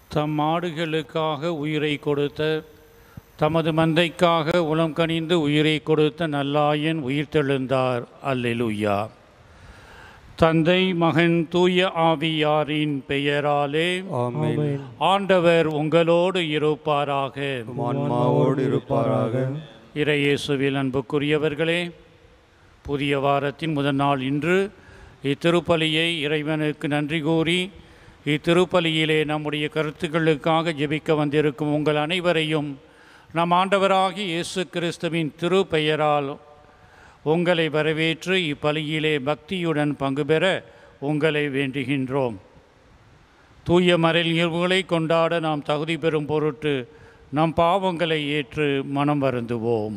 தம் மாடுகளுக்காக உயிரை கொடுத்த தமது மந்தைக்காக உளம் கனிந்து உயிரை கொடுத்த நல்லாயன் உயிர்த்தெழுந்தார் அல்லேலூயா தந்தை மகன் தூய ஆவியாரின் பெயராலே ஆமென் ஆண்டவர் உங்களோடு இருப்பாராக உம் ஆன்மாவோடு இருப்பாராக இறையேசுவில் அன்புக்குரியவர்களே புதிய வாரத்தின் முதல் நாள் இன்று இத்திருப்பலியை இறைவனுக்கு நன்றி கூறி இத்திருப்பலியிலே நம்முடைய கருத்துக்களுக்காக ஜெபிக்க வந்திருக்கும் உங்கள் அனைவரையும் நம் ஆண்டவராகி இயேசு கிறிஸ்துவின் திருப்பெயரால் உங்களை வரவேற்று இப்பலியிலே பக்தியுடன் பங்கு பெற உங்களை வேண்டுகின்றோம் தூய மறைல் நிகழ்வுகளை கொண்டாட நாம் தகுதி பெறும் பொருட்டு நம் பாவங்களை ஏற்று மனம் வருந்துவோம்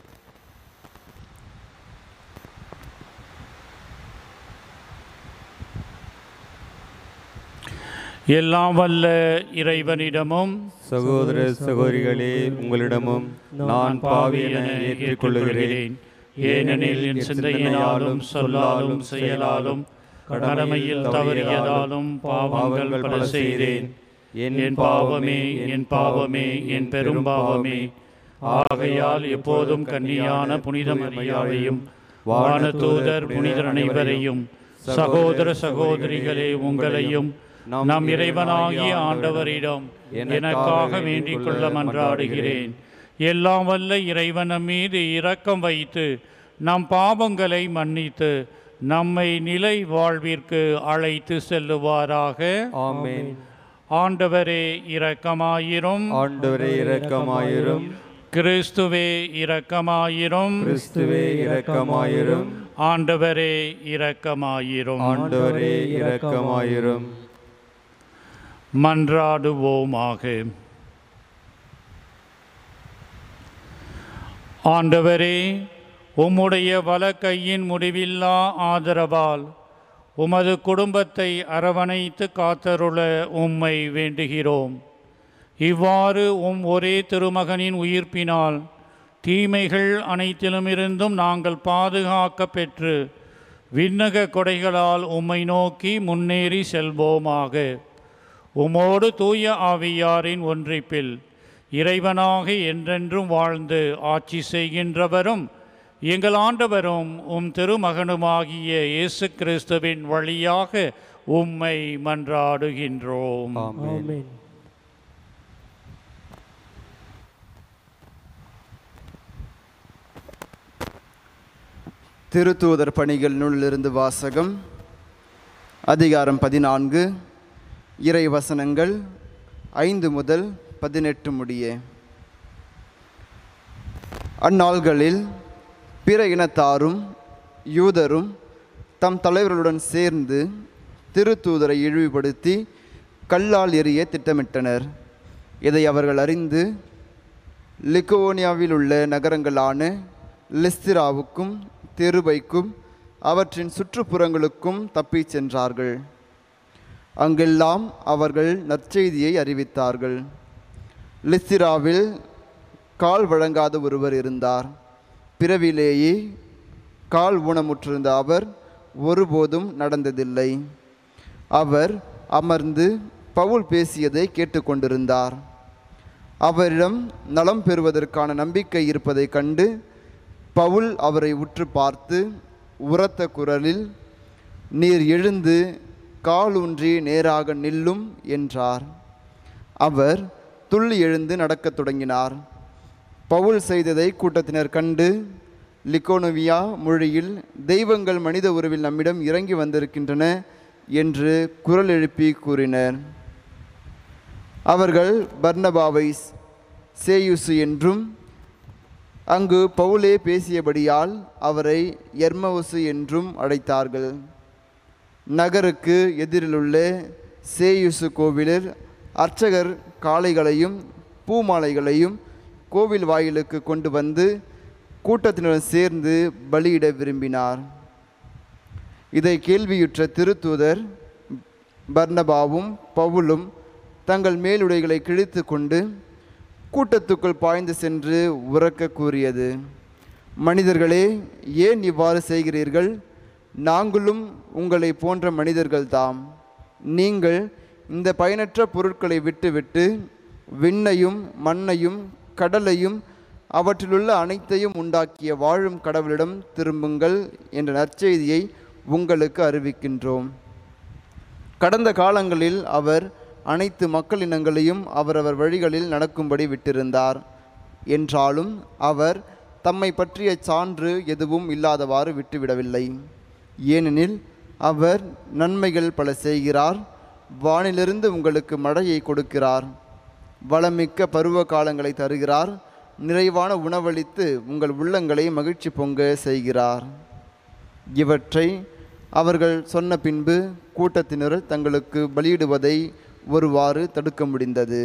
எல்லாம் வல்ல இறைவனிடமும் சகோதர சகோதரிகளே உங்களிடமும் நான் பாவி என ஏற்றுக்கொள்ளுகிறேன் ஏனெனில் என் சிந்தையினாலும் சொல்லாலும் செயலாலும் கடமையில் தவறியதாலும் பாவங்கள் பல செய்தேன் என் பாவமே என் பாவமே என் பெரும் பாவமே ஆகையால் எப்போதும் கன்னியான புனித மரியாதையும் வானதூதர் புனிதர் அனைவரையும் சகோதர சகோதரிகளே உங்களையும் நம் இறைவனாகிய ஆண்டவரிடம் எனக்காக வேண்டிக் கொள்ள மன்றாடுகிறேன் எல்லாம் வல்ல இறைவன் நம் மீது இரக்கம் வைத்து நம் பாவங்களை மன்னித்து நம்மை நிலை வாழ்விற்கு அழைத்து செல்லுவாராக ஆமென் ஆண்டவரே இரக்கமாயிரும் ஆண்டவரே இரக்கமாயிரும் கிறிஸ்துவே இரக்கமாயிரும் கிறிஸ்துவே இரக்கமாயிரும் ஆண்டவரே இரக்கமாயிரும் ஆண்டவரே இரக்கமாயிரும் மன்றாடுவோமாக ஆண்டவரே உம்முடைய வலக்கையின் முடிவில்லா ஆதரவால் உமது குடும்பத்தை அரவணைத்து காத்தருள உம்மை வேண்டுகிறோம் இவ்வாறு உம் ஒரே திருமகனின் உயிர்ப்பினால் தீமைகள் அனைத்திலுமிருந்தும் நாங்கள் பாதுகாக்க பெற்று விண்ணக கொடைகளால் உம்மை நோக்கி முன்னேறி செல்வோமாக உமோடு தூய ஆவியாரின் ஒன்றிப்பில் இறைவனாக என்றென்றும் வாழ்ந்து ஆட்சி செய்கின்றவரும் எங்கள் ஆண்டவரும் உம் திருமகனுமாகிய இயேசு கிறிஸ்துவின் வழியாக உம்மை மன்றாடுகின்றோம் ஆமென் திருத்தூதர் பணிகள் நூலிலிருந்து வாசகம் அதிகாரம் பதினான்கு இறை வசனங்கள் ஐந்து முதல் பதினெட்டு முடிய அந்நாள்களில் பிற இனத்தாரும் யூதரும் தம் தலைவர்களுடன் சேர்ந்து திருத்தூதரை இழிவுபடுத்தி கல்லால் எறிய திட்டமிட்டனர் இதை அவர்கள் அறிந்து லிக்கோனியாவில் உள்ள நகரங்களான லிஸ்திராவுக்கும் தெருபைக்கும் அவற்றின் சுற்றுப்புறங்களுக்கும் தப்பிச் சென்றார்கள் அங்கெல்லாம் அவர்கள் நற்செய்தியை அறிவித்தார்கள் லிஸ்திராவில் கால் வழங்காத ஒருவர் இருந்தார் பிறவிலேயே கால் ஊனமுற்றிருந்த அவர் ஒருபோதும் நடந்ததில்லை அவர் அமர்ந்து பவுல் பேசியதை கேட்டுக்கொண்டிருந்தார் அவரிடம் நலம் பெறுவதற்கான நம்பிக்கை இருப்பதைக் கண்டு பவுல் அவரை உற்று பார்த்து உரத்த குரலில் நீர் எழுந்து காலூன்றி நேராக நில்லும் என்றார் அவர் துள்ளி எழுந்து நடக்கத் தொடங்கினார் பவுல் செய்ததை கூட்டத்தினர் கண்டு லிக்கோனோவியா மொழியில் தெய்வங்கள் மனித உருவில் நம்மிடம் இறங்கி வந்திருக்கின்றன என்று குரல் எழுப்பி கூறினர் அவர்கள் பர்னபாவை சேயுசு என்றும் அங்கு பவுலே பேசியபடியால் அவரை எர்மவுசு என்றும் அழைத்தார்கள் நகருக்கு எதிரிலுள்ள சேயுசு கோவிலில் அர்ச்சகர் காளைகளையும் பூமாலைகளையும் கோவில் வாயிலுக்கு கொண்டு வந்து கூட்டத்தினுடன் சேர்ந்து பலியிட விரும்பினார் இதை கேள்வியுற்ற திருத்தூதர் பர்னபாவும் பவுலும் தங்கள் மேலுடைகளை கிழித்து கொண்டு கூட்டத்துக்குள் பாய்ந்து சென்று உறக்க கூறியது மனிதர்களே ஏன் இவ்வாறு செய்கிறீர்கள் நாங்களும் உங்களை போன்ற மனிதர்கள்தாம் நீங்கள் இந்த பயனற்ற பொருட்களை விட்டுவிட்டு விண்ணையும் மண்ணையும் கடலையும் அவற்றிலுள்ள அனைத்தையும் உண்டாக்கிய வாழும் கடவுளிடம் திரும்புங்கள் என்ற நற்செய்தியை உங்களுக்கு அறிவிக்கின்றோம் கடந்த காலங்களில் அவர் அனைத்து மக்களினங்களையும் அவரவர் வழிகளில் நடக்கும்படி விட்டிருந்தார் என்றாலும் அவர் தம்மை பற்றிய சான்று எதுவும் இல்லாதவாறு விட்டுவிடவில்லை ஏனெனில் அவர் நன்மைகள் பல செய்கிறார் வானிலிருந்து உங்களுக்கு மழையை கொடுக்கிறார் வளமிக்க பருவ காலங்களை தருகிறார் நிறைவான உணவளித்து உங்கள் உள்ளங்களை மகிழ்ச்சி பொங்க செய்கிறார் இவற்றை அவர்கள் சொன்ன பின்பு கூட்டத்தினர் தங்களுக்கு பலியிடுவதை ஒருவாறு தடுக்க முடிந்தது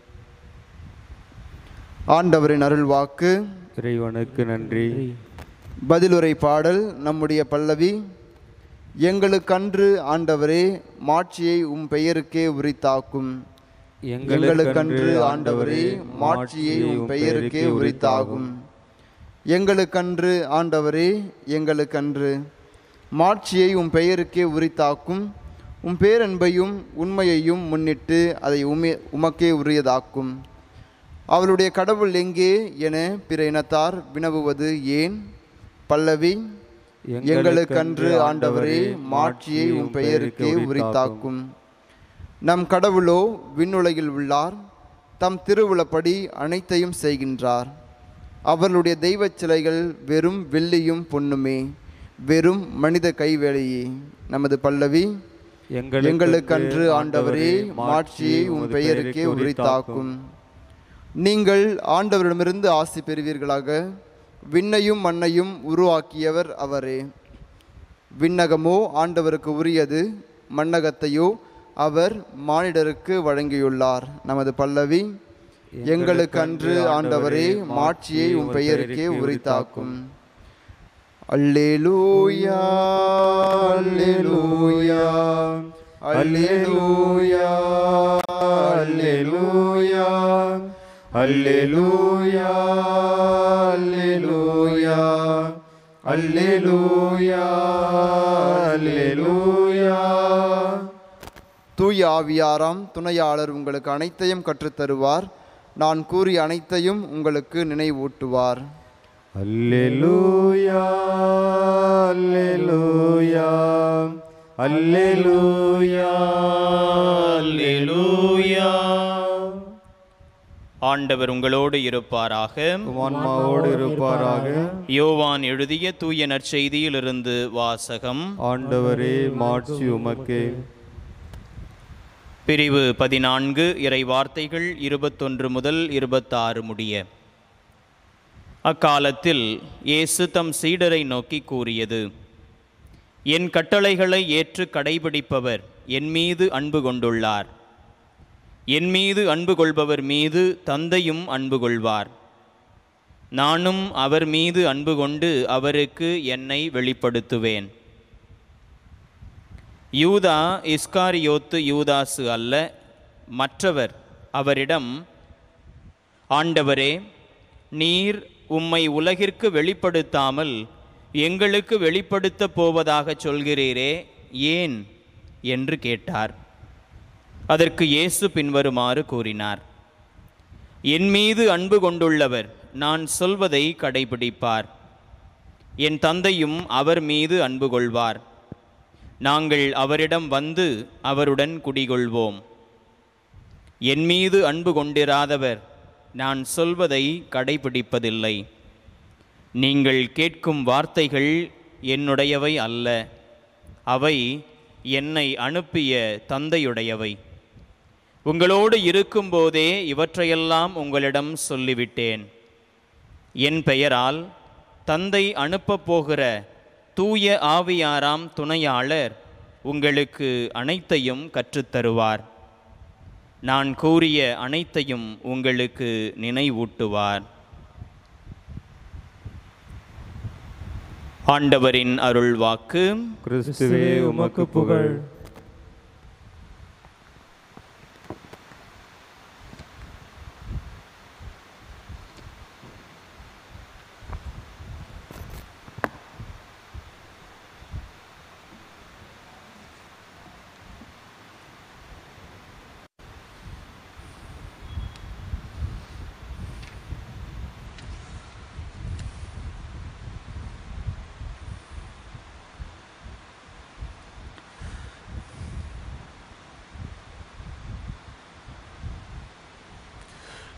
ஆண்டவரின் அருள்வாக்கு இறைவனுக்கு நன்றி பதிலுரை பாடல் நம்முடைய பல்லவி எங்களுக்கன்று ஆண்டவரே மாட்சியை உம் பெயருக்கே உரித்தாக்கும் எங்களுக்கன்று ஆண்டவரே மாட்சியை உம் பெயருக்கே உரித்தாகும் எங்களுக்கன்று ஆண்டவரே எங்களுக்கன்று மாட்சியை உம் பெயருக்கே உரித்தாக்கும் உம் பேரன்பையும் உண்மையையும் முன்னிட்டு அதை உமே உமக்கே உரியதாக்கும் அவளுடைய கடவுள் எங்கே என பிற இனத்தார் வினவுவது ஏன் பல்லவி எங்களுக்கன்று ஆண்டவரே மாட்சியை உம் பெயருக்கே உரித்தாக்கும் நம் கடவுளோ விண்ணுலகில் உள்ளார் தம் திருவுளப்படி அனைத்தையும் செய்கின்றார் அவர்களுடைய தெய்வச் சிலைகள் வெறும் வெள்ளியும் பொன்னுமே வெறும் மனித கைவேலையே நமது பல்லவி எங்களுக்கன்று ஆண்டவரே மாட்சியை உம் பெயருக்கே உரித்தாக்கும் நீங்கள் ஆண்டவரிடமிருந்து ஆசி பெறுவீர்களாக விண்ணையும் மண்ணையும் உருவாக்கியவர் அவரே விண்ணகமோ ஆண்டவருக்கு உரியது மண்ணகத்தையோ அவர் மானிடருக்கு வழங்கியுள்ளார் நமது பல்லவி எங்களுக்கன்று ஆண்டவரே மாட்சியை உம் பெயருக்கே உரித்தாக்கும் அல்லேலூயா அல்லேலூயா அல்லேலூயா அல்லேலூயா அல்லேலூயா அல்லேலூயா அல்லேலூயா அல்லேலூயா தூய ஆவியாராம் துணையாளர் உங்களுக்கு அனைத்தையும் கற்றுத்தருவார் நான் கூறிய அனைத்தையும் உங்களுக்கு நினைவூட்டுவார் அல்லேலூயா அல்லேலூயா அல்லேலூயா அல்லேலூயா ஆண்டவர் உங்களோடு இருப்பாராக ஆன்மாவோடு இருப்பாராக யோவான் எழுதிய தூய நற்செய்தியிலிருந்து வாசகம் ஆண்டவரே மாட்சி உமக்கே பிரிவு பதினான்கு இறை வார்த்தைகள் இருபத்தொன்று முதல் இருபத்தாறு முடிய அக்காலத்தில் இயேசு தம் சீடரை நோக்கி கூறியது என் கட்டளைகளை ஏற்று கடைபிடிப்பவர் என் மீது அன்பு கொண்டுள்ளார் என் மீது அன்பு கொள்பவர் மீது தந்தையும் அன்பு கொள்வார் நானும் அவர் மீது அன்பு கொண்டு அவருக்கு என்னை வெளிப்படுத்துவேன் யூதா இஸ்காரியோத்து யூதாசு அல்ல மற்றவர் அவரிடம் ஆண்டவரே நீர் உம்மை உலகிற்கு வெளிப்படுத்தாமல் எங்களுக்கு வெளிப்படுத்தப் போவதாகச் சொல்கிறீரே ஏன் என்று கேட்டார் அதற்கு இயேசு பின்வருமாறு கூறினார் என் மீது அன்பு கொண்டுள்ளவர் நான் சொல்வதை கடைபிடிப்பார் என் தந்தையும் அவர் மீது அன்பு கொள்வார் நாங்கள் அவரிடம் வந்து அவருடன் குடிகொள்வோம் என் மீது அன்பு கொண்டிராதவர் நான் சொல்வதை கடைபிடிப்பதில்லை நீங்கள் கேட்கும் வார்த்தைகள் என்னுடையவை அல்ல அவை என்னை அனுப்பிய தந்தையுடையவை உங்களோடு இருக்கும்போதே இவற்றையெல்லாம் உங்களிடம் சொல்லிவிட்டேன் என் பெயரால் தந்தை அனுப்பப் போகிற தூய ஆவியாராம் துணையாளர் உங்களுக்கு அனைத்தையும் கற்றுத்தருவார் நான் கூறிய அனைத்தையும் உங்களுக்கு நினைவூட்டுவார் ஆண்டவரின் அருள் வாக்கு கிறிஸ்துவே உமக்கு புகழ்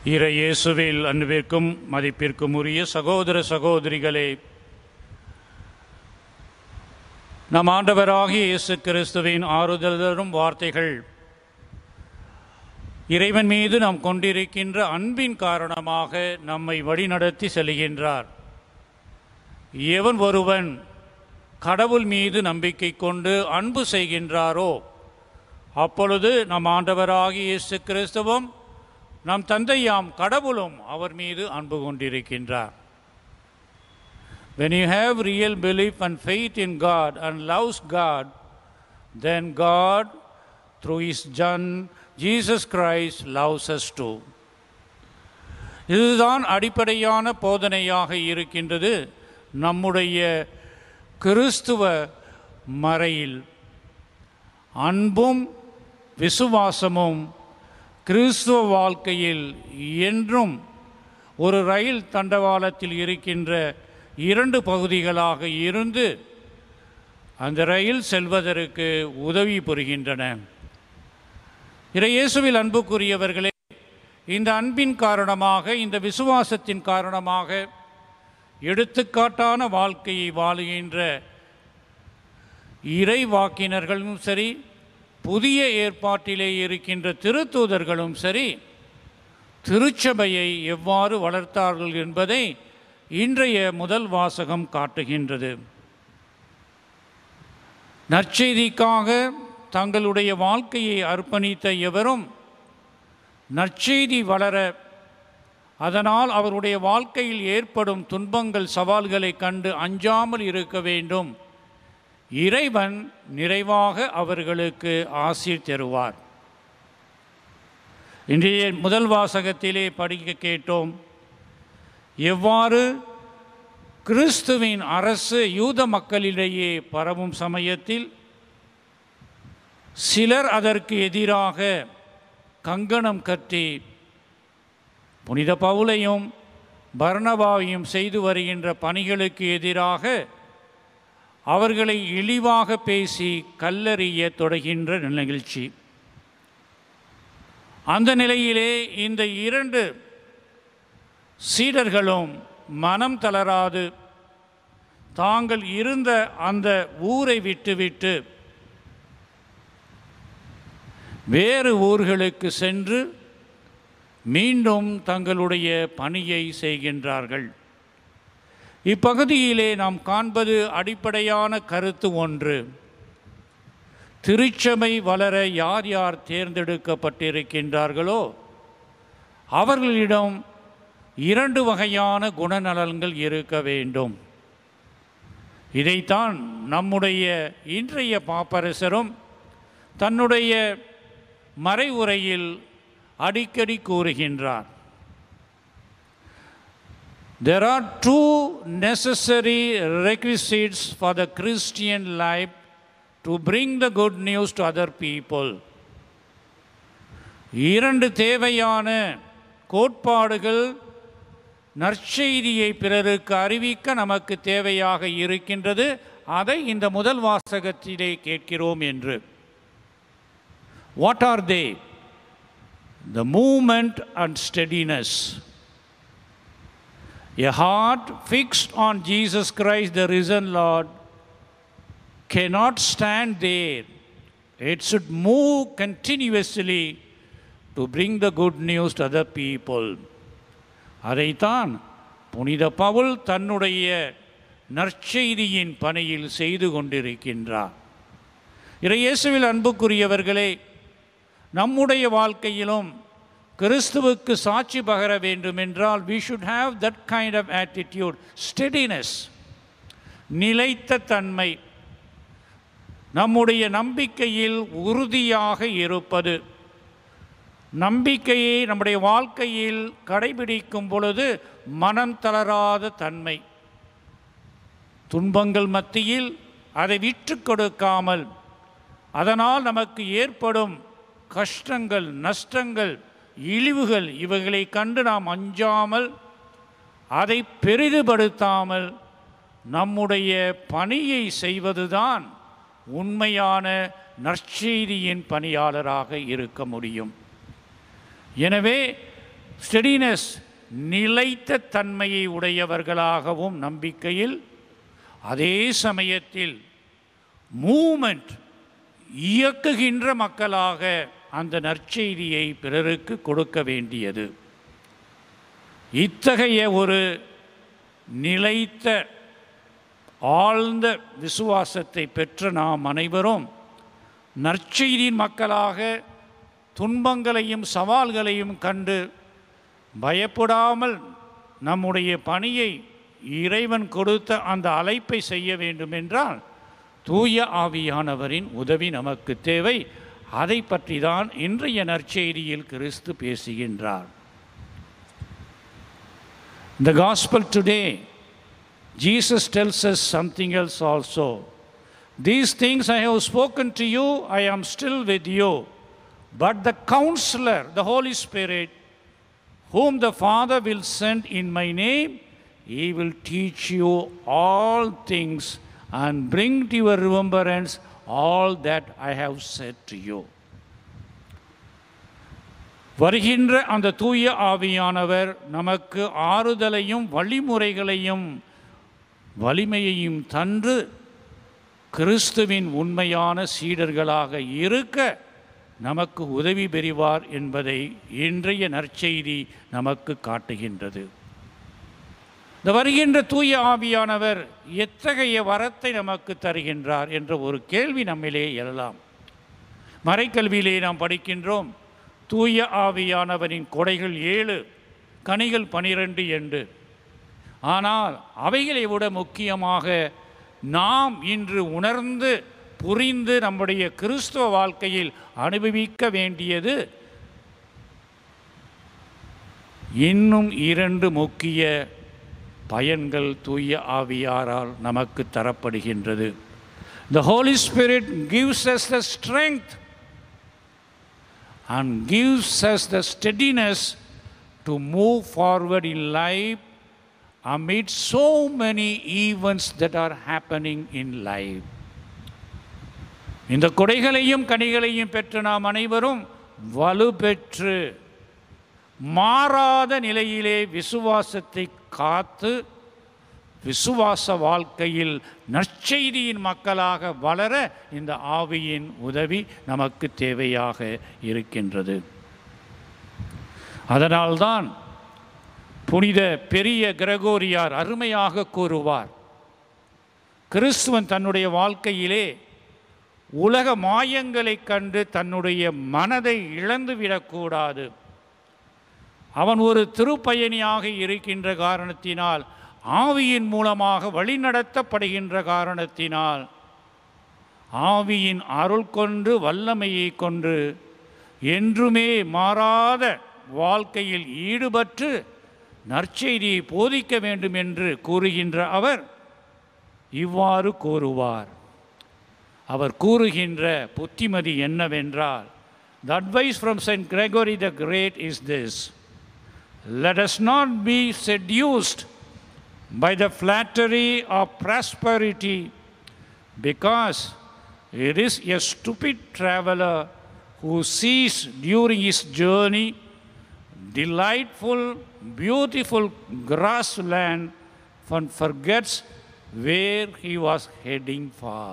இறை இயேசுவில் அன்பிற்கும் மதிப்பிற்கும் உரிய சகோதர சகோதரிகளே நம் ஆண்டவராகிய இயேசு கிறிஸ்துவின் ஆறுதல் தரும் வார்த்தைகள் இறைவன் மீது நாம் கொண்டிருக்கின்ற அன்பின் காரணமாக நம்மை வழிநடத்தி செல்கின்றார் எவன் ஒருவன் கடவுள் மீது நம்பிக்கை கொண்டு அன்பு செய்கின்றாரோ அப்பொழுது நம் ஆண்டவராகிய இயேசு கிறிஸ்துவும் நம் தந்தையாம் கடவுளும் அவர் மீது அன்பு கொண்டிருக்கின்றார் When you have real belief and faith in God and loves God, then God, through His Son, Jesus Christ, loves us too. இதுதான் அடிப்படையான போதனையாக இருக்கின்றது நம்முடைய கிறிஸ்துவ மறையில் அன்பும் விசுவாசமும் கிறிஸ்துவ வாழ்க்கையில் என்றும் ஒரு ரயில் தண்டவாளத்தில் இருக்கின்ற இரண்டு பகுதிகளாக இருந்து அந்த ரயில் செல்வதற்கு உதவி புரிகின்றன இறையேசுவில் அன்புக்குரியவர்களே இந்த அன்பின் காரணமாக இந்த விசுவாசத்தின் காரணமாக எடுத்துக்காட்டான வாழ்க்கையை வாழுகின்ற இறை வாக்கினர்களும் சரி புதிய ஏற்பாட்டிலே இருக்கின்ற திருத்தூதர்களும் சரி திருச்சபையை எவ்வாறு வளர்த்தார்கள் என்பதை இன்றைய முதல் வாசகம் காட்டுகின்றது நற்செய்திக்காக தங்களுடைய வாழ்க்கையை அர்ப்பணித்த எவரும் நற்செய்தி வளர அதனால் அவருடைய வாழ்க்கையில் ஏற்படும் துன்பங்கள் சவால்களை கண்டு அஞ்சாமல் இருக்க வேண்டும் இறைவன் நிறைவாக அவர்களுக்கு ஆசீர் தருவார் இன்றைய முதல் வாசகத்திலே படிக்க கேட்டோம் எவ்வாறு கிறிஸ்துவின் அரசு யூத மக்களிடையே பரவும் சமயத்தில் சிலர் அதற்கு எதிராக கங்கணம் கட்டி புனித பவுலையும் பர்ணபாவையும் செய்து வருகின்ற பணிகளுக்கு எதிராக அவர்களை இழிவாக பேசி கல்லறிய தொடகின்ற நிகழ்ச்சி அந்த நிலையிலே இந்த இரண்டு சீடர்களும் மனம் தளராது தாங்கள் இருந்த அந்த ஊரை விட்டுவிட்டு வேறு ஊர்களுக்கு சென்று மீண்டும் தங்களுடைய பணியை செய்கின்றார்கள் இப்பகுதியிலே நாம் காண்பது அடிப்படையான கருத்து ஒன்று திருச்சபை வளர யார் யார் தேர்ந்தெடுக்கப்பட்டிருக்கின்றார்களோ அவர்களிடம் இரண்டு வகையான குணநலன்கள் இருக்க வேண்டும் இதைத்தான் நம்முடைய இன்றைய பாப்பரசரும் தன்னுடைய மறைவுரையில் அடிக்கடி கூறுகின்றார் There are two necessary requisites for the Christian life to bring the good news to other people. இரண்டு தேவையான கோட்பாடுகள் நற்செய்தியை பிறருக்கு அறிவிக்க நமக்கு தேவையாக இருக்கின்றது அதை இந்த முதல் வாசகத்திலே கேட்கிறோம் என்று what are they the moment and steadiness A heart fixed on Jesus Christ, the risen Lord, cannot stand there. It should move continuously to bring the good news to other people. அதைத்தான் புனித பவுல் தன்னுடைய நற்செய்தியின் பணியில் செய்து கொண்டிருக்கின்றார் இறையேசுவில் அன்புக்குரியவர்களே நம்முடைய வாழ்க்கையிலும் கிறிஸ்துவுக்கு சாட்சி பகர வேண்டுமென்றால் we should have that kind of attitude steadiness நிலைத்த தன்மை நம்முடைய நம்பிக்கையில் உறுதியாக இருப்பது நம்பிக்கையை நம்முடைய வாழ்க்கையில் கடைபிடிக்கும் பொழுது மனம் தளராத தன்மை துன்பங்கள் மத்தியில் அதை விற்று கொடுக்காமல் அதனால் நமக்கு ஏற்படும் கஷ்டங்கள் நஷ்டங்கள் இழிவுகள் இவைகளை கண்டு நாம் அஞ்சாமல் அதை பெரிதுபடுத்தாமல் நம்முடைய பணியை செய்வதுதான் உண்மையான நற்செய்தியின் பணியாளராக இருக்க முடியும் எனவே ஸ்டெடினஸ் நிலைத்த தன்மையை உடையவர்களாகவும் நம்பிக்கையில் அதே சமயத்தில் மூமெண்ட் இயக்குகின்ற மக்களாக அந்த நற்செய்தியை பிறருக்கு கொடுக்க வேண்டியது இத்தகைய ஒரு நிலைத்த ஆழ்ந்த விசுவாசத்தை பெற்ற நாம் அனைவரும் நற்செய்தியின் மக்களாக துன்பங்களையும் சவால்களையும் கண்டு பயப்படாமல் நம்முடைய பணியை இறைவன் கொடுத்த அந்த அழைப்பை செய்ய வேண்டும் என்றால் தூய ஆவியானவரின் உதவி நமக்கு தேவை அதை பற்றி தான் இன்றைய நற்செய்தியில் கிறிஸ்து பேசுகின்றார் The gospel today, Jesus tells us something else also. These things I have spoken to you, I am still with you. But the counselor, the Holy Spirit, whom the Father will send in my name, he will teach you all things and bring to your remembrance all that I have said to you. வருகின்ற அந்த தூய ஆவியானவர் நமக்கு ஆறுதலையும் வழிமுறைகளையும் வலிமையையும் தந்து கிறிஸ்துவின் உண்மையான சீடர்களாக இருக்க நமக்கு உதவி பெறுவார் என்பதை இன்றைய நற்செய்தி நமக்கு காட்டுகின்றது இந்த வருகின்ற தூய ஆவியானவர் எத்தகைய வரத்தை நமக்கு தருகின்றார் என்ற ஒரு கேள்வி நம்மிலே எழலாம் மறைக்கல்வியிலே நாம் படிக்கின்றோம் தூய ஆவியானவரின் கொடைகள் ஏழு கனிகள் பனிரெண்டு என்று ஆனால் அவைகளை விட முக்கியமாக நாம் இன்று உணர்ந்து புரிந்து நம்முடைய கிறிஸ்துவ வாழ்க்கையில் அனுபவிக்க வேண்டியது இன்னும் இரண்டு முக்கிய பயன்கள் தூய ஆவியாரால் நமக்கு தரப்படுகின்றது The Holy Spirit gives us the strength and gives us the steadiness to move forward in life amid so many events that are happening in life. இந்த கொடைகளையும் கனிகளையும் பெற்று நாம் அனைவரும் வலுப்பெற்று மாறாத நிலையிலே விசுவாசத்தை காத்து விசுவாச வாழ்க்கையில் நற்செய்தியின் மக்களாக வளர இந்த ஆவியின் உதவி நமக்கு தேவையாக இருக்கின்றது அதனால்தான் புனித பெரிய கிரகோரியார் அருமையாக கூறுவார் கிறிஸ்துவன் தன்னுடைய வாழ்க்கையிலே உலக மாயங்களைக் கண்டு தன்னுடைய மனதை இழந்துவிடக்கூடாது அவன் ஒரு திருப்பயணியாக இருக்கின்ற காரணத்தினால் ஆவியின் மூலமாக வழிநடத்தப்படுகின்ற காரணத்தினால் ஆவியின் அருள் கொண்டு வல்லமையை கொண்டு என்றுமே மாறாத வாழ்க்கையில் ஈடுபட்டு நற்செய்தியை போதிக்க வேண்டும் என்று கூறுகின்ற அவர் இவ்வாறு கூறுவார் அவர் கூறுகின்ற புத்திமதி என்னவென்றால் The advice from Saint Gregory the Great is this Let us not be seduced by the flattery of prosperity, because it is a stupid traveler who sees during his journey delightful, beautiful grassland and forgets where he was heading for.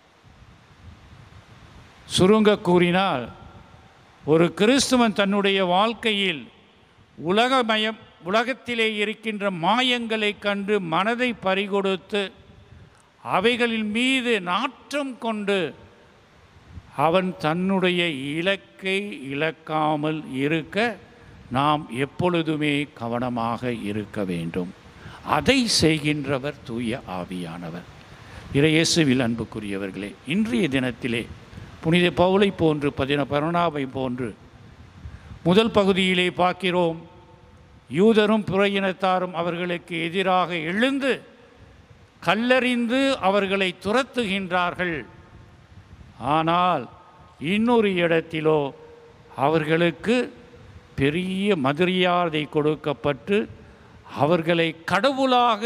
சுருங்க கூறினால் ஒரு கிறிஸ்துவன் தன்னுடைய வாழ்க்கையில் உலகமயம் உலகத்திலே இருக்கின்ற மாயங்களை கண்டு மனதை பறிகொடுத்து அவைகளின் மீது நாற்றம் கொண்டு அவன் தன்னுடைய இலக்கை இழக்காமல் இருக்க நாம் எப்பொழுதுமே கவனமாக இருக்க வேண்டும் அதை செய்கின்றவர் தூய ஆவியானவர் இறையேசுவில் அன்புக்குரியவர்களே இன்றைய தினத்திலே புனித பவுலை போன்று பதின பரணாவை போன்று முதல் பகுதியிலே பார்க்கிறோம் யூதரும் புற இனத்தாரும் அவர்களுக்கு எதிராக எழுந்து கல்லறிந்து அவர்களை துரத்துகின்றார்கள் ஆனால் இன்னொரு இடத்திலோ அவர்களுக்கு பெரிய மரியாதை கொடுக்கப்பட்டு அவர்களை கடவுளாக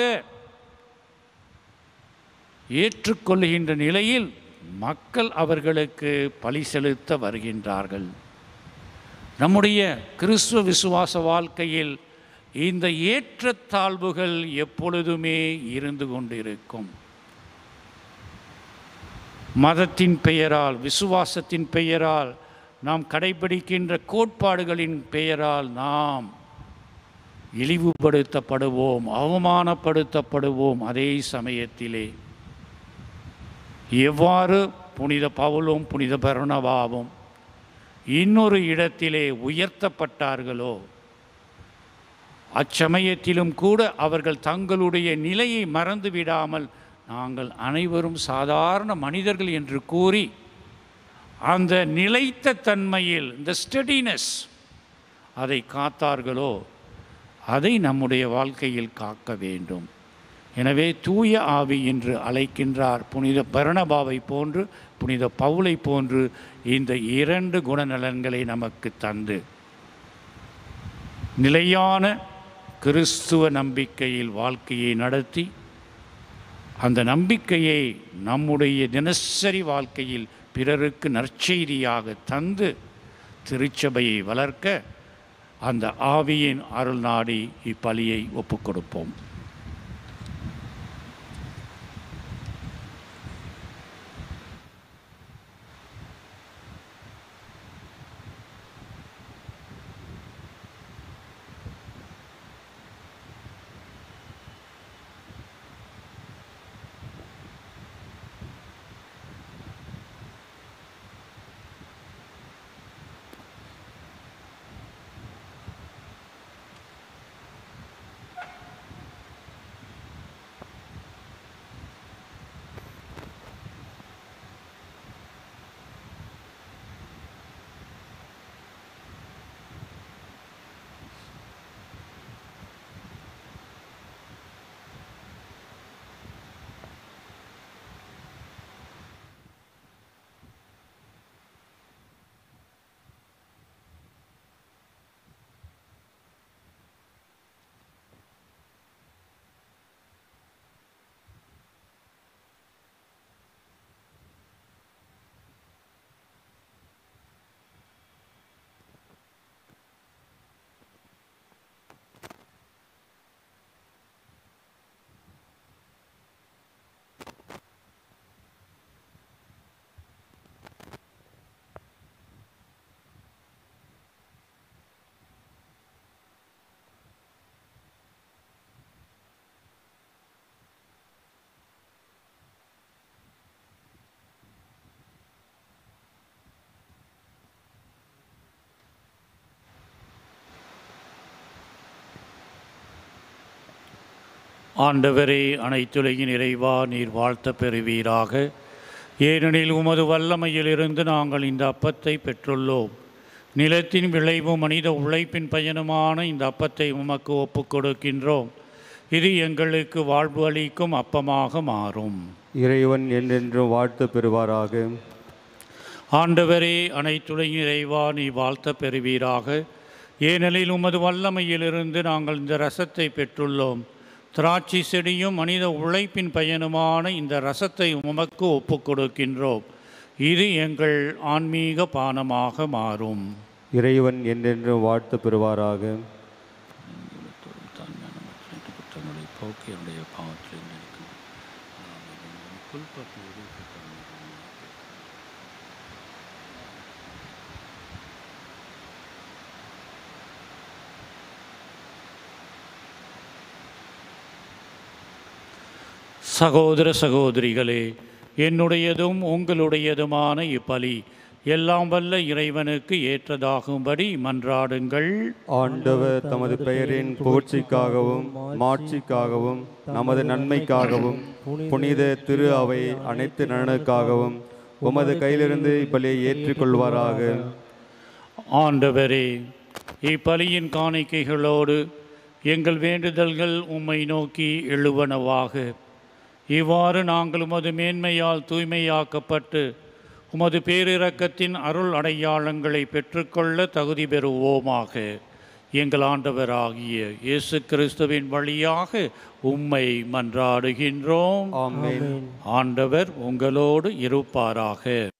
ஏற்றுக்கொள்கின்ற நிலையில் மக்கள் அவர்களுக்கு பழி செலுத்த வருகின்றார்கள் நம்முடைய கிறிஸ்துவ விசுவாச வாழ்க்கையில் இந்த ஏற்றத்தாழ்வுகள் எப்பொழுதுமே இருந்து கொண்டிருக்கும் மதத்தின் பெயரால் விசுவாசத்தின் பெயரால் நாம் கடைபிடிக்கின்ற கோட்பாடுகளின் பெயரால் நாம் இழிவுபடுத்தப்படுவோம் அவமானப்படுத்தப்படுவோம் அதே சமயத்திலே எவ்வாறு புனித பவுலும் புனித பரணவாவும் இன்னொரு இடத்திலே உயர்த்தப்பட்டார்களோ அச்சமயத்திலும் கூட அவர்கள் தங்களுடைய நிலையை மறந்து விடாமல் நாங்கள் அனைவரும் சாதாரண மனிதர்கள் என்று கூறி அந்த நிலைத்த தன்மையில் இந்த ஸ்டெடினஸ் அதை காத்தார்களோ அதை நம்முடைய வாழ்க்கையில் காக்க வேண்டும் எனவே தூய ஆவி என்று அழைக்கின்றார் புனித பரணபாவை போன்று புனித பவுலை போன்று இந்த இரண்டு குணநலன்களை நமக்கு தந்து நிலையான கிறிஸ்துவ நம்பிக்கையில் வாழ்க்கையை நடத்தி அந்த நம்பிக்கையை நம்முடைய தினசரி வாழ்க்கையில் பிறருக்கு நற்செய்தியாக தந்து திருச்சபையை வளர்க்க அந்த ஆவியின் அருள் நாடி இப்பலியை ஒப்புக் கொடுப்போம் ஆண்டவரே அனைத்துலகின் இறைவா நீர் வாழ்த்த பெறுவீராக ஏனெனில் உமது வல்லமையிலிருந்து நாங்கள் இந்த அப்பத்தை பெற்றுள்ளோம் நிலத்தின் விளைவும் மனித உழைப்பின் பயனுமான இந்த அப்பத்தை உமக்கு ஒப்புக் கொடுக்கின்றோம் இது எங்களுக்கு வாழ்வு அளிக்கும் அப்பமாக மாறும் இறைவன் என்றென்றும் வாழ்த்து பெறுவாராக ஆண்டவரே அனைத்துலகின் இறைவா நீ வாழ்த்த பெறுவீராக ஏனெனில் உமது வல்லமையிலிருந்து நாங்கள் இந்த ரசத்தை பெற்றுள்ளோம் திராட்சை செடியும் மனித உழைப்பின் பயனுமான இந்த ரசத்தை உமக்கு ஒப்புக் கொடுக்கின்றோம் இது எங்கள் ஆன்மீக பானமாக மாறும் இறைவன் என்றென்றும் வாழ்த்து பெறுவாராக போக்கி என்னுடைய பாவத்தில் சகோதர சகோதரிகளே என்னுடையதும் உங்களுடையதுமான இப்பலி எல்லாம் வல்ல இறைவனுக்கு ஏற்றதாகும்படி மன்றாடுங்கள் ஆண்டவர் தமது பெயரின் புகழ்ச்சிக்காகவும் மாட்சிக்காகவும் நமது நன்மைக்காகவும் புனித திரு அவை அனைத்து நலனுக்காகவும் உமது கையிலிருந்து இப்பலியை ஏற்றுக்கொள்வாராக ஆண்டவரே இப்பலியின் காணிக்கைகளோடு எங்கள் வேண்டுதல்கள் உம்மை நோக்கி எழுவனவாக இவ்வாறு நாங்கள் உமது மேன்மையால் தூய்மையாக்கப்பட்டு உமது பேரிரக்கத்தின் அருள் அடையாளங்களை பெற்றுக்கொள்ள தகுதி பெறுவோமாக எங்கள் ஆண்டவராகிய இயேசு கிறிஸ்துவின் வழியாக உம்மை மன்றாடுகின்றோம் ஆமென் ஆண்டவர் உங்களோடு இருப்பாராக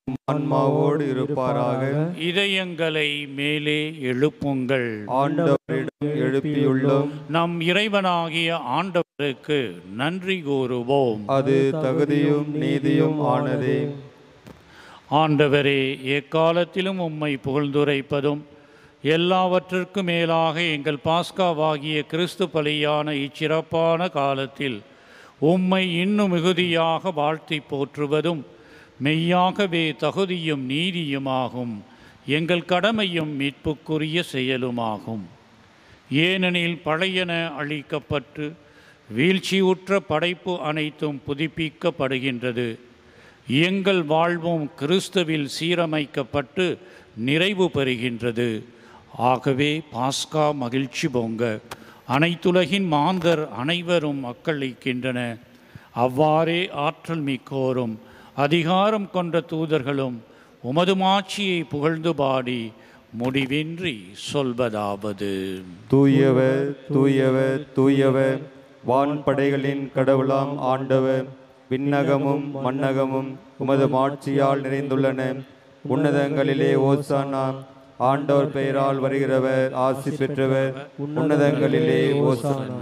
ஆன்மாவோடு இருப்பாராக இதயங்களை மேலே எழுப்புங்கள் ஆண்டவரிடம் எழுப்பியுள்ளோம் நம் இறைவனாகிய ஆண்டவருக்கு நன்றி கூறுவோம் அது தகுதியும் நீதியும் ஆனதே ஆண்டவரே எக்காலத்திலும் உம்மை புகழ்ந்துரைப்பதும் எல்லாவற்றிற்கும் மேலாக எங்கள் பாஸ்காவாகிய கிறிஸ்து பலியான இச்சிறப்பான காலத்தில் உம்மை இன்னும் மிகுதியாக வாழ்த்தி போற்றுவதும் மெய்யாகவே தகுதியும் நீதியுமாகும் எங்கள் கடமையும் மீட்புக்குரிய செயலுமாகும் ஏனெனில் பழையன அழிக்கப்பட்டு வீழ்ச்சியுற்ற படைப்பு அனைத்தும் புதுப்பிக்கப்படுகின்றது எங்கள் வாழ்வும் கிறிஸ்துவில் சீரமைக்கப்பட்டு நிறைவு பெறுகின்றது ஆகவே பாஸ்கா மகிழ்ச்சி பொங்க அனைத்துலகின் மாந்தர் அனைவரும் மக்களிக்கின்றன அவ்வாறே ஆற்றல் மிக்கோரும் அதிகாரம் கொண்ட தூதர்களும் உமது மாட்சியை புகழ்ந்து பாடி முடிவின்றி சொல்வதாவது தூயவர் தூயவர் தூயவர் வான்படைகளின் கடவுளாம் ஆண்டவர் விண்ணகமும் மண்ணகமும் உமது மாட்சியால் நிறைந்துள்ளன உன்னதங்களிலே ஓசானா ஆண்டவர் பெயரால் வருகிறவர் ஆசி பெற்றவர் உன்னதங்களிலே ஓசானா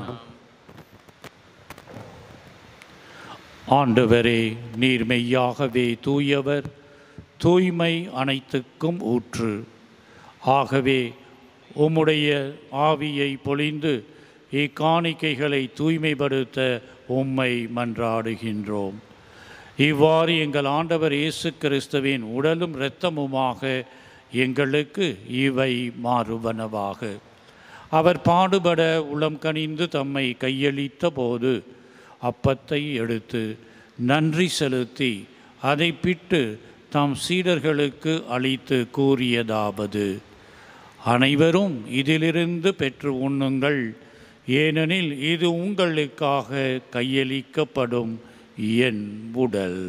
ஆண்டவரே நீர் மெய்யாகவே தூயவர் தூய்மை அனைத்துக்கும் ஊற்று ஆகவே உம்முடைய ஆவியை பொழிந்து இக்காணிக்கைகளை தூய்மைப்படுத்த உம்மை மன்றாடுகின்றோம் இவ்வாறு எங்கள் ஆண்டவர் இயேசு கிறிஸ்துவின் உடலும் இரத்தமுமாக எங்களுக்கு இவை மாறுவனவாக அவர் பாடுபட உளம் கனிந்து தம்மை கையளித்த போது அப்பத்தை எடுத்து நன்றி செலுத்தி அதை பிட்டு தாம் சீடர்களுக்கு அளித்து கூறியதாவது அனைவரும் இதிலிருந்து பெற்று உண்ணுங்கள் ஏனெனில் இது உங்களுக்காக கையளிக்கப்படும் என் உடல்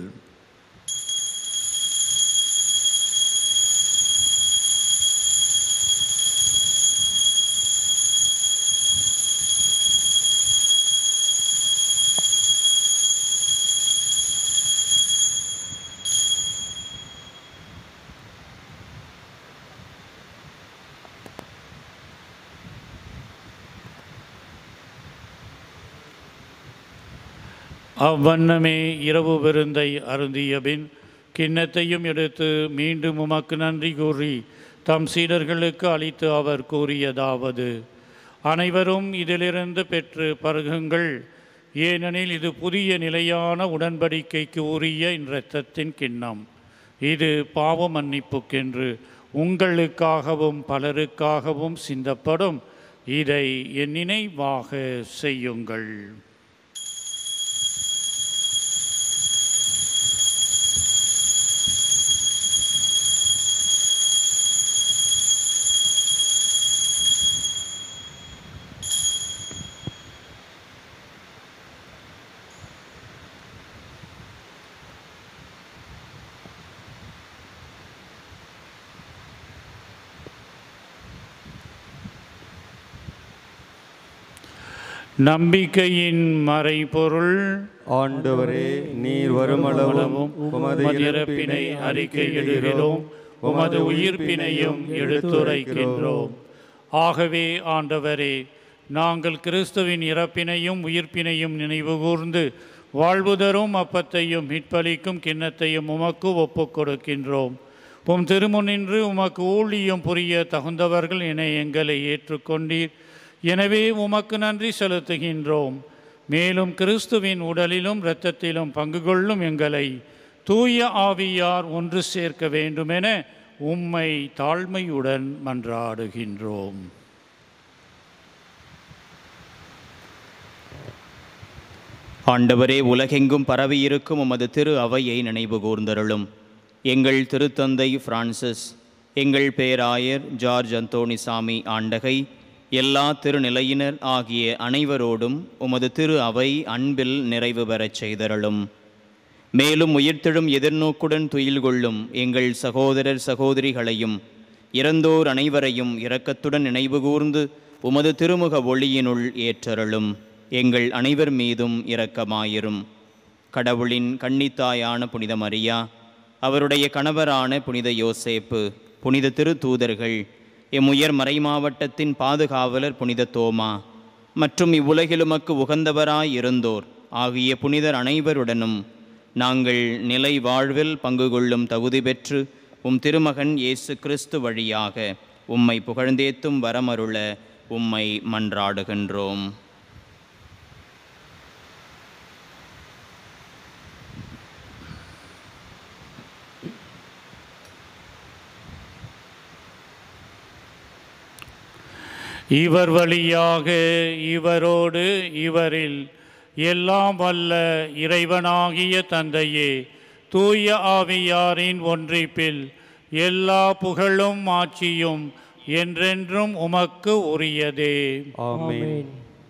அவ்வண்ணமே இரவு விருந்தை அருந்தியபின் கிண்ணத்தையும் எடுத்து மீண்டும் உமக்கு நன்றி கூறி தம் சீடர்களுக்கு அளித்து அவர் கூறியதாவது அனைவரும் இதிலிருந்து பெற்று பருகுங்கள் ஏனெனில் இது புதிய நிலையான உடன்படிக்கைக்கு உரிய இரத்தத்தின் கிண்ணம் இது பாவ மன்னிப்புக்கென்று உங்களுக்காகவும் பலருக்காகவும் சிந்தப்படும் இதை என் நினைவாக செய்யுங்கள் நம்பிக்கையின் மறைபொருள் ஆண்டவரே நீர் வருமளவும் உமது உமது இறப்பினை இறப்பினை அறிக்கையிடுகிறோம் உமது உயிர்ப்பினையும் எடுத்துரைக்கின்றோம் ஆகவே ஆண்டவரே நாங்கள் கிறிஸ்துவின் இறப்பினையும் உயிர்ப்பினையும் நினைவுகூர்ந்து வாழ்வுதரும் அப்பத்தையும் மீட்பளிக்கும் கிண்ணத்தையும் உமக்கு ஒப்புக் கொடுக்கின்றோம் உம் திருமுனின்று உமக்கு ஊழியம் புரிய தகுந்தவர்கள் என எங்களை ஏற்றுக்கொண்டீர் எனவே உமக்கு நன்றி செலுத்துகின்றோம் மேலும் கிறிஸ்துவின் உடலிலும் இரத்தத்திலும் பங்கு கொள்ளும் எங்களை தூய ஆவியார் ஒன்று சேர்க்க வேண்டுமென உம்மை தாழ்மையுடன் மன்றாடுகின்றோம் ஆண்டவரே உலகெங்கும் பரவியிருக்கும் உமது திரு அவையை நினைவு கூர்ந்தருளும் எங்கள் திருத்தந்தை பிரான்சிஸ் எங்கள் பேராயர் ஜார்ஜ் அந்தோணிசாமி ஆண்டகை எல்லா திருநிலையினர் ஆகிய அனைவரோடும் உமது திரு அவை அன்பில் நிறைவு பெறச் செய்தருளும் மேலும் உயிர்த்தெழும் எதிர்நோக்குடன் துயில் கொள்ளும் எங்கள் சகோதரர் சகோதரிகளையும் இறந்தோர் அனைவரையும் இரக்கத்துடன் நினைவு கூர்ந்து உமது திருமுக ஒளியினுள் ஏற்றருளும் எங்கள் அனைவர் மீதும் இரக்கமாயிரும் கடவுளின் கன்னித்தாயான புனித மரியா அவருடைய கணவரான புனித யோசேப்பு புனித திருத்தூதர்கள் எம் உயர் மறைமாவட்டத்தின் பாதுகாவலர் புனித தோமா மற்றும் இவ்வுலகிலுமக்கு உகந்தவராய் இருந்தோர் ஆகிய புனிதர் அனைவருடனும் நாங்கள் நிலை வாழ்வில் பங்கு கொள்ளும் தகுதி பெற்று உம் திருமகன் இயேசு கிறிஸ்து வழியாக உம்மை புகழ்ந்தேத்தும் வரமருள உம்மை மன்றாடுகின்றோம் இவர் வழியாக இவரோடு இவரில் எல்லாம் வல்ல இறைவனாகிய தந்தையே தூய ஆவியாரின் ஒன்றிப்பில் எல்லா புகழும் ஆட்சியும் என்றென்றும் உமக்கு உரியதே ஆமென்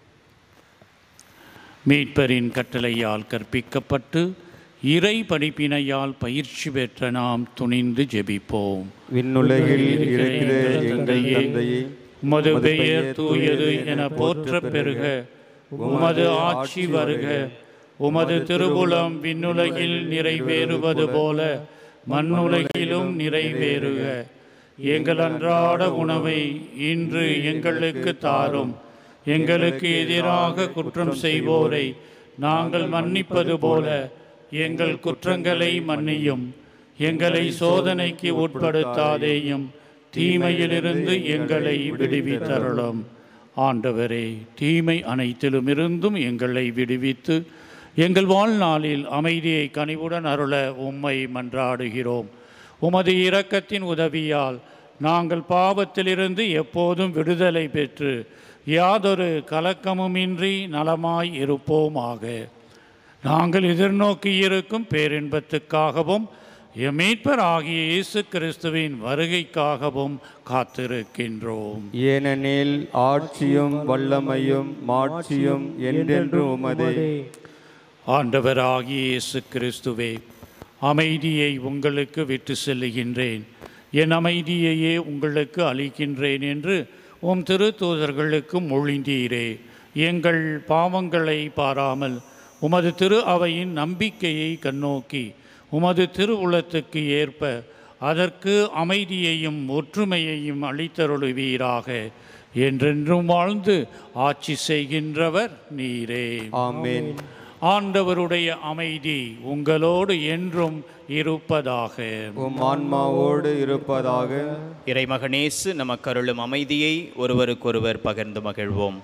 மீட்பரின் கட்டளையால் கற்பிக்கப்பட்டு இறை படிப்பினையால் பயிற்சி பெற்ற நாம் துணிந்து ஜெபிப்போம் விண்ணுலகில் இருக்கிற எங்கள் தந்தையே உமது பெயர் தூயது என போற்றப் பெறுக உமது ஆட்சி வருக உமது திருவுளம் விண்ணுலகில் நிறைவேறுவது போல மண்ணுலகிலும் நிறைவேறுக எங்கள் அன்றாட உணவை இன்று எங்களுக்கு தாரும் எங்களுக்கு எதிராக குற்றம் செய்வோரை நாங்கள் மன்னிப்பது போல எங்கள் குற்றங்களை மன்னியும் எங்களை சோதனைக்கு உட்படுத்தாதேயும் தீமையிலிருந்து எங்களை விடுவித்தருளும் ஆண்டவரே தீமை அனைத்திலுமிருந்தும் எங்களை விடுவித்து எங்கள் வாழ்நாளில் அமைதியை கனிவுடன் அருள உம்மை மன்றாடுகிறோம் உமது இரக்கத்தின் உதவியால் நாங்கள் பாவத்திலிருந்து எப்போதும் விடுதலை பெற்று யாதொரு கலக்கமுமின்றி நலமாய் இருப்போமாக நாங்கள் எதிர்நோக்கி இருக்கும் பேரின்பத்துக்காகவும் எம் மீட்பர் ஆகிய இயேசு கிறிஸ்துவின் வருகைக்காகவும் காத்திருக்கின்றோம் ஏனெனில் ஆட்சியும் வல்லமையும் மாட்சியும் என்றென்று உமதே ஆண்டவராகிய இயேசு கிறிஸ்துவே அமைதியை உங்களுக்கு விட்டு செல்லுகின்றேன் என் அமைதியையே உங்களுக்கு அளிக்கின்றேன் என்று உம் திருத்தூதர்களுக்கு மொழிந்தீரே எங்கள் பாவங்களை பாராமல் உமது திரு அவையின் நம்பிக்கையை கண்ணோக்கி உமது திருவுளத்துக்கு ஏற்ப அதற்கு அமைதியையும் ஒற்றுமையையும் அளித்தருளுவீராக என்றென்றும் வாழ்ந்து ஆட்சி செய்கின்றவர் நீரே ஆமென் ஆண்டவருடைய அமைதி உங்களோடு என்றும் இருப்பதாக உம் ஆன்மாவோடு இருப்பதாக இறைமகனேசு நமக்கருளும் அமைதியை ஒருவருக்கொருவர் பகிர்ந்து மகிழ்வோம்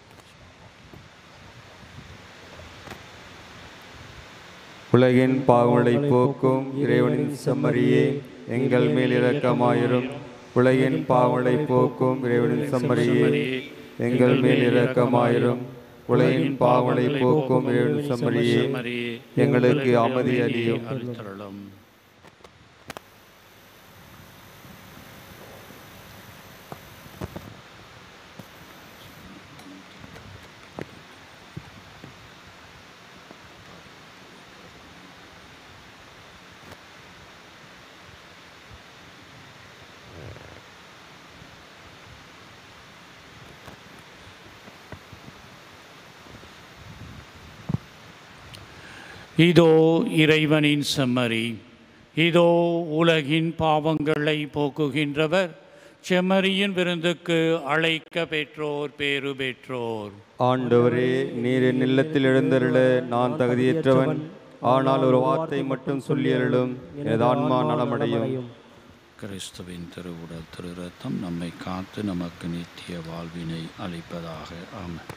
உலகின் பாவங்களை போக்கும் இறைவனின் செம்மறியே எங்கள் மேல் இரக்கமாயிரும் உலகின் பாவங்களை போக்கும் இறைவனின் செம்மறியே எங்கள் மேல் இரக்கமாயிரும் உலகின் பாவங்களை போக்கும் இறைவனின் செம்மறியே எங்களுக்கு அமைதி அளியும் அளித்தருளும் இதோ இறைவனின் செம்மறி இதோ உலகின் பாவங்களை போக்குகின்றவர் செம்மறியின் விருந்துக்கு அழைக்க பெற்றோர் பேறு பெற்றோர் ஆண்டவரே நீர் என் இல்லத்தில் எழுந்தருள நான் தகுதியற்றவன் ஆனால் ஒரு வார்த்தை மட்டும் சொல்லியருளும் எனது ஆன்மா நலமடையும் கிறிஸ்துவின் திருவுடல் திரு ரத்தம் நம்மை காத்து நமக்கு நித்திய வாழ்வினை அளிப்பதாக ஆமென்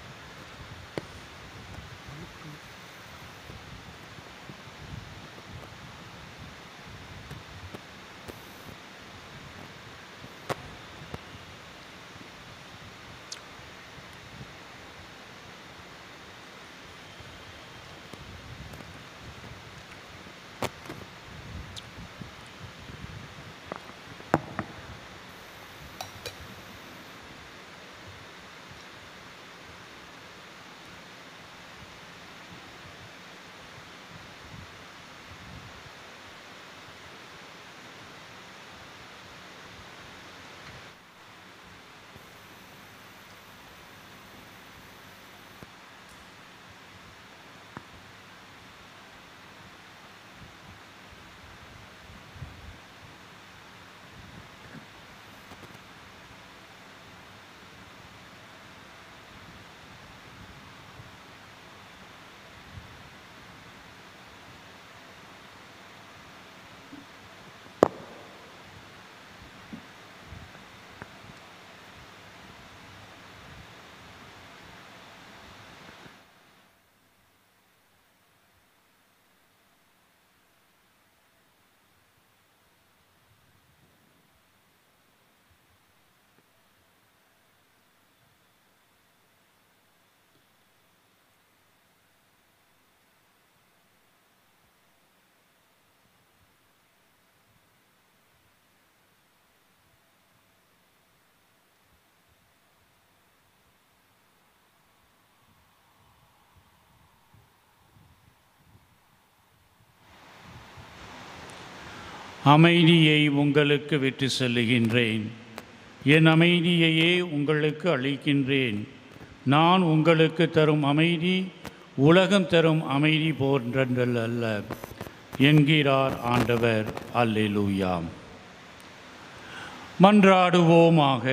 அமைதியை உங்களுக்கு விட்டு செல்லுகின்றேன் என் அமைதியையே உங்களுக்கு அளிக்கின்றேன் நான் உங்களுக்கு தரும் அமைதி உலகம் தரும் அமைதி போன்றல் அல்ல என்கிறார் ஆண்டவர் அல்லேலூயாம் மன்றாடுவோமாக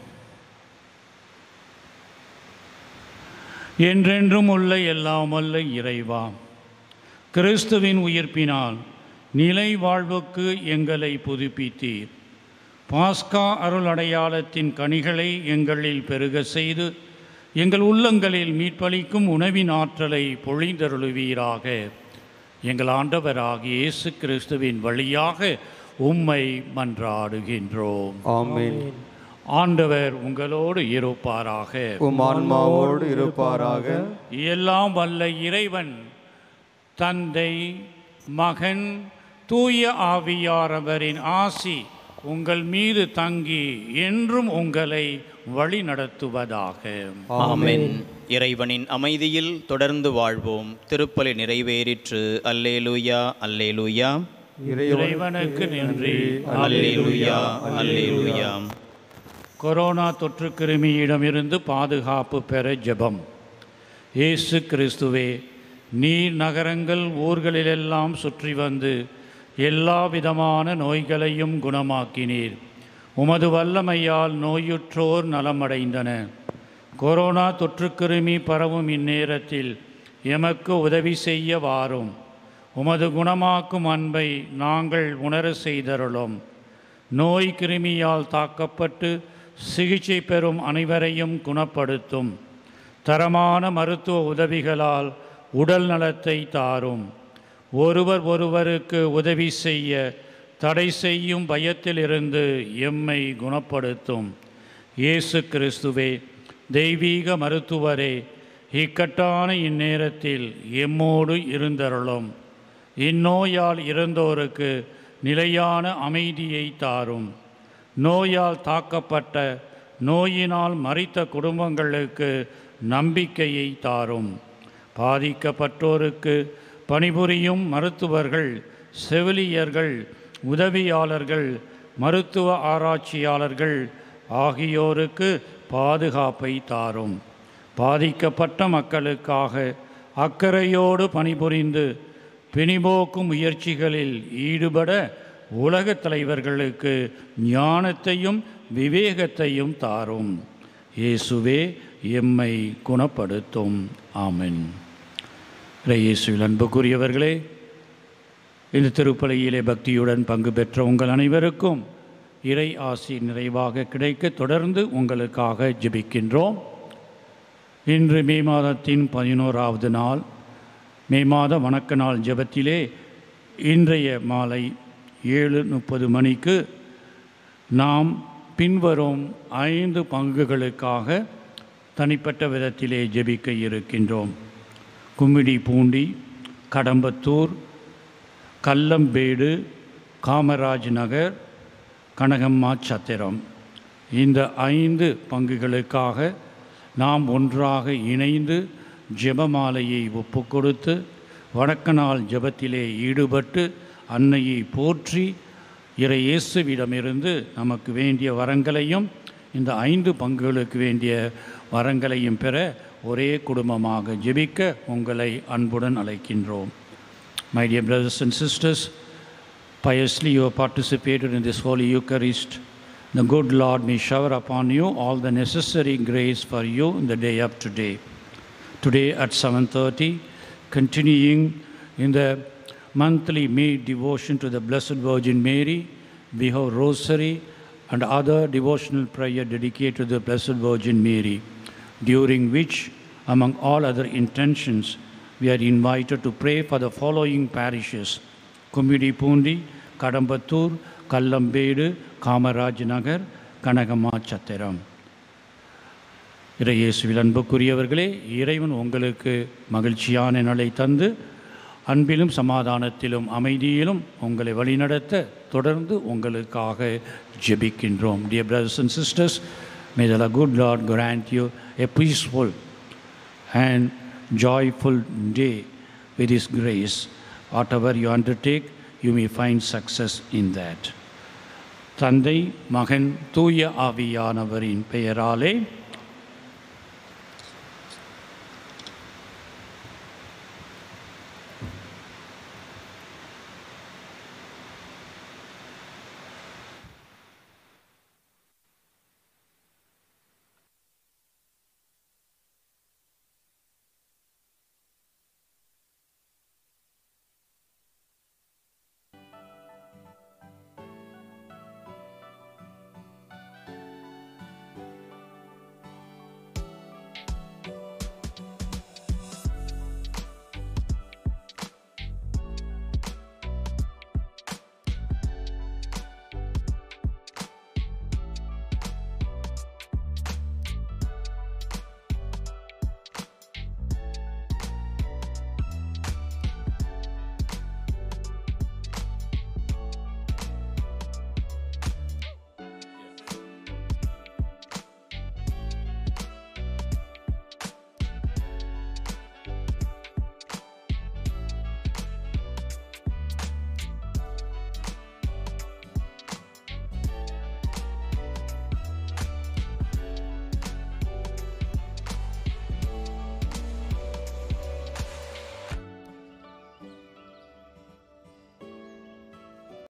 என்றென்றும் உள்ள எல்லாமல்ல இறைவா கிறிஸ்துவின் உயிர்ப்பினால் நிலை வாழ்வுக்கு எங்களை புதுப்பித்தீர் பாஸ்கா அருள் அடையாளத்தின் கனிகளை எங்களில் பெருக செய்து எங்கள் உள்ளங்களில் மீட்பளிக்கும் உணவின் ஆற்றலை பொழிந்தருளுவீராக எங்கள் ஆண்டவராகிய இயேசு கிறிஸ்துவின் வழியாக உம்மை மன்றாடுகின்றோம் ஆமென் ஆண்டவர் உங்களோடு இருப்பாராக உம் ஆன்மாவோடு இருப்பாராக எல்லாம் வல்ல இறைவன் தந்தை மகன் தூய ஆவியாரவரின் ஆசி உங்கள் மீது தங்கி என்றும் உங்களை வழி நடத்துவதாக ஆமென் இறைவனின் அமைதியில் தொடர்ந்து வாழ்வோம் திருப்பலி நிறைவேறிற்று அல்லேலூயா அல்லேலூயா இறைவனுக்கு நன்றி அல்லேலூயா அல்லேலூயா கொரோனா தொற்று கிருமியிடமிருந்து பாதுகாப்பு பெற ஜெபம் இயேசு கிறிஸ்துவே நீர் நகரங்கள் ஊர்களிலெல்லாம் சுற்றி வந்து எல்லா விதமான நோய்களையும் குணமாக்கினீர் உமது வல்லமையால் நோயுற்றோர் நலமடைந்தன கொரோனா தொற்றுக்கிருமி பரவும் இந்நேரத்தில் எமக்கு உதவி செய்ய வாரும் உமது குணமாக்கும் அன்பை நாங்கள் உணர செய்தருளும் நோய் கிருமியால் தாக்கப்பட்டு சிகிச்சை பெறும் அனைவரையும் குணப்படுத்தும் தரமான மருத்துவ உதவிகளால் உடல் நலத்தை தாரும் ஒருவர் ஒருவருக்கு உதவி செய்ய தடை செய்யும் பயத்திலிருந்து எம்மை குணப்படுத்தும் இயேசு கிறிஸ்துவே தெய்வீக மருத்துவரே இக்கட்டான இந்நேரத்தில் எம்மோடு இருந்தருளும் இந்நோயால் இறந்தோருக்கு நிலையான அமைதியை தாரும் நோயால் தாக்கப்பட்ட நோயினால் மறித்த குடும்பங்களுக்கு நம்பிக்கையை தாரும் பாதிக்கப்பட்டோருக்கு பணிபுரியும் மருத்துவர்கள் செவிலியர்கள் உதவியாளர்கள் மருத்துவ ஆராய்ச்சியாளர்கள் ஆகியோருக்கு பாதுகாப்பை தாரும் பாதிக்கப்பட்ட மக்களுக்காக அக்கறையோடு பணிபுரிந்து பிணிபோக்கும் முயற்சிகளில் ஈடுபட உலகத் தலைவர்களுக்கு ஞானத்தையும் விவேகத்தையும் தாரும் இயேசுவே எம்மை குணப்படுத்தும் ஆமென் இயேசுவில் அன்புக்குரியவர்களே இந்த திருப்பலியிலே பக்தியுடன் பங்கு பெற்ற உங்கள் அனைவருக்கும் இறை ஆசி நிறைவாக கிடைக்க தொடர்ந்து உங்களுக்காக ஜெபிக்கின்றோம் இன்று மே மாதத்தின் பதினோராவது நாள் மே மாத வணக்க நாள் ஜெபத்திலே இன்றைய மாலை ஏழு முப்பது மணிக்கு நாம் பின்வரும் ஐந்து பங்குகளுக்காக தனிப்பட்ட விதத்திலே ஜெபிக்க இருக்கின்றோம் கும்மிடி பூண்டி கடம்பத்தூர் கல்லம்பேடு காமராஜ் நகர் கனகம்மா சத்திரம் இந்த ஐந்து பங்குகளுக்காக நாம் ஒன்றாக இணைந்து ஜெபமாலையை ஒப்புக் கொடுத்து வணக்க நாள் ஜெபத்திலே ஈடுபட்டு அன்னையை போற்றி இறை இயேசுவிடமிருந்து நமக்கு வேண்டிய வரங்களையும் இந்த ஐந்து பங்குகளுக்கு வேண்டிய வரங்களையும் பெற ஒரே குடும்பமாக ஜெபிக்க உங்களை அன்புடன் அழைக்கின்றோம் My dear brothers and sisters, piously you have participated in this Holy Eucharist. The good Lord may shower upon you all the necessary grace for you in the day of today. Today at 7:30, continuing in the monthly May devotion to the Blessed Virgin Mary, we have Rosary and other devotional prayer dedicated to the Blessed Virgin Mary, during which, among all other intentions, we are invited to pray for the following parishes Kumidi Pundi, Kadambattur, Kallambedu, Kamaraj Nagar, Kanagama Chattiram. இறையேசுவில் அன்புக்குரியவர்களே இறைவன் உங்களுக்கு மகிழ்ச்சியான நிலை தந்து அன்பிலும் சமாதானத்திலும் அமைதியிலும் உங்களை வழிநடத்த தொடர்ந்து உங்களுக்காக ஜெபிக்கின்றோம் Dear brothers and sisters, may the good Lord grant you a peaceful and joyful day with His grace. Whatever you undertake you may find success in that. தந்தை மகன் தூய ஆவியானவரின் பெயராலே